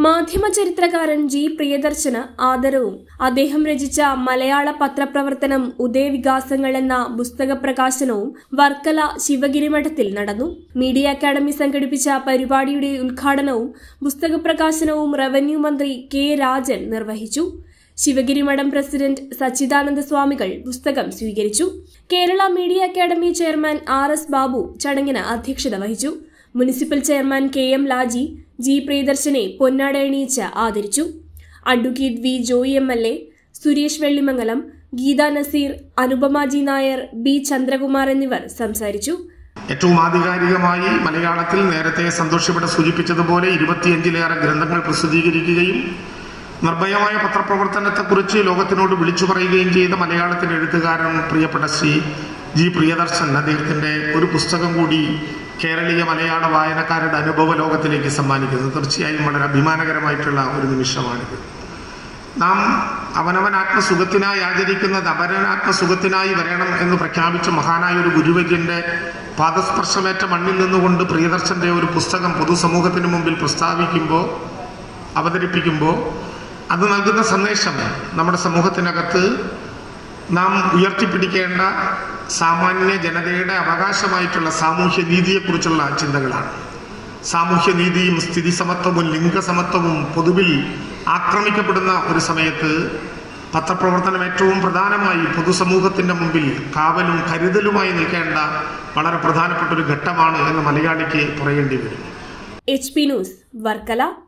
മാധ്യമ ചരിത്രകാരൻ ജി പ്രിയദർശന് ആദരവും അദ്ദേഹം രചിച്ച മലയാള പത്രപ്രവർത്തനം ഉദയവികാസങ്ങൾ എന്ന പുസ്തക പ്രകാശനവും വർക്കല ശിവഗിരി മഠത്തിൽ നടന്നു മീഡിയ അക്കാദമി സംഘടിപ്പിച്ച പരിപാടിയുടെ ഉദ്ഘാടനവും പുസ്തക പ്രകാശനവും റവന്യൂ മന്ത്രി കെ രാജൻ നിർവഹിച്ചു ശിവഗിരി മഠം പ്രസിഡന്റ് സച്ചിദാനന്ദ സ്വാമികൾ പുസ്തകം സ്വീകരിച്ചു Kerala media academy chairman R S Babu ചടങ്ങിന് അധ്യക്ഷത വഹിച്ചു municipal chairman K M Laji G പ്രിയദർശനെ പൊന്നാട അണിയിച്ച് ആദരിച്ചു advocate V Joy M L A Suresh Vellimangalam Geetha Naseer Anupama G Nair B Chandrakumar എന്നിവർ സംസാരിച്ചു ഏറ്റവും ആധികാരികമായി മലയാളത്തിൽ നേരത്തെ സന്തോഷ് ഇവിടെ സൂചിപ്പിച്ചതുപോലെ ഇരുപത്തിയഞ്ചിലേറെ ഗ്രന്ഥങ്ങൾ പ്രസിദ്ധീകരിക്കുകയും നിർഭയമായ പത്രപ്രവർത്തനത്തെക്കുറിച്ച് ലോകത്തിനോട് വിളിച്ചു പറയുകയും ചെയ്ത മലയാളത്തിൻ്റെ എഴുത്തുകാരൻ പ്രിയപ്പെട്ട ശ്രീ ജി പ്രിയദർശൻ അദ്ദേഹത്തിൻ്റെ ഒരു പുസ്തകം കൂടി കേരളീയ മലയാള വായനക്കാരുടെ അനുഭവ ലോകത്തിലേക്ക് സമ്മാനിക്കുന്നത് തീർച്ചയായും വളരെ അഭിമാനകരമായിട്ടുള്ള ഒരു നിമിഷമാണിത് നാം അവനവൻ ആത്മസുഖത്തിനായി ആചരിക്കുന്നത് അപരനാത്മസുഖത്തിനായി വരണം എന്ന് പ്രഖ്യാപിച്ച മഹാനായ ഒരു ഗുരുവര്യന്റെ പാദസ്പർശമേറ്റ മണ്ണിൽ നിന്നുകൊണ്ട് പ്രിയദർശന്റെ ഒരു പുസ്തകം പൊതുസമൂഹത്തിന് മുമ്പിൽ പ്രസ്താവിക്കുമ്പോൾ അവതരിപ്പിക്കുമ്പോൾ അത് നൽകുന്ന സന്ദേശം നമ്മുടെ സമൂഹത്തിനകത്ത് നാം ഉയർത്തിപ്പിടിക്കേണ്ട സാമാന്യ ജനതയുടെ അവകാശമായിട്ടുള്ള സാമൂഹ്യ നീതിയെക്കുറിച്ചുള്ള ചിന്തകളാണ് സാമൂഹ്യ നീതിയും സ്ഥിതി സമത്വവും ലിംഗസമത്വവും പൊതുവിൽ ആക്രമിക്കപ്പെടുന്ന ഒരു സമയത്ത് പത്രപ്രവർത്തനം ഏറ്റവും പ്രധാനമായി പൊതുസമൂഹത്തിന്റെ മുമ്പിൽ കാവലും കരുതലുമായി നിൽക്കേണ്ട വളരെ പ്രധാനപ്പെട്ട ഒരു ഘട്ടമാണ് എന്ന് മലയാളിക്ക് പറയേണ്ടി വരും എച്ച് പി ന്യൂസ് വർക്കല